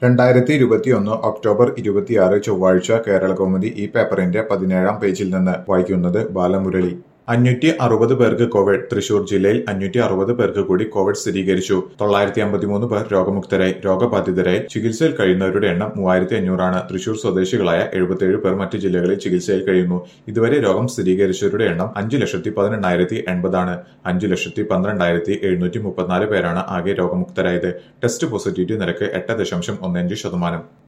രണ്ടായിരത്തി ഇരുപത്തിയൊന്ന് ഒക്ടോബർ ഇരുപത്തിയാറ് ചൊവ്വാഴ്ച കേരളകൗമുദി ഈ പേപ്പറിന്റെ പതിനേഴാം പേജിൽ നിന്ന് വായിക്കുന്നത് ബാലമുരളി അഞ്ഞൂറ്റി അറുപത് പേർക്ക് കോവിഡ് തൃശൂർ ജില്ലയിൽ അഞ്ഞൂറ്റി അറുപത് പേർക്ക് കൂടി കോവിഡ് സ്ഥിരീകരിച്ചു തൊള്ളായിരത്തി അമ്പത്തിമൂന്ന് പേർ രോഗമുക്തരായി രോഗബാധിതരായി ചികിത്സയിൽ കഴിയുന്നവരുടെ എണ്ണം മൂവായിരത്തി അഞ്ഞൂറാണ് തൃശൂർ സ്വദേശികളായ എഴുപത്തിയേഴ് പേർ മറ്റ് ജില്ലകളിൽ ചികിത്സയിൽ കഴിയുന്നു ഇതുവരെ രോഗം സ്ഥിരീകരിച്ചവരുടെ എണ്ണം അഞ്ചു ലക്ഷത്തി പതിനെണ്ണായിരത്തി എൺപതാണ് അഞ്ചു ലക്ഷത്തി പന്ത്രണ്ടായിരത്തി എഴുന്നൂറ്റി മുപ്പത്തിനാല് പേരാണ് ആകെ രോഗമുക്തരായത് ടെസ്റ്റ് പോസിറ്റിവിറ്റി നിരക്ക് എട്ട് ദശാംശം ഒന്നഞ്ച് ശതമാനം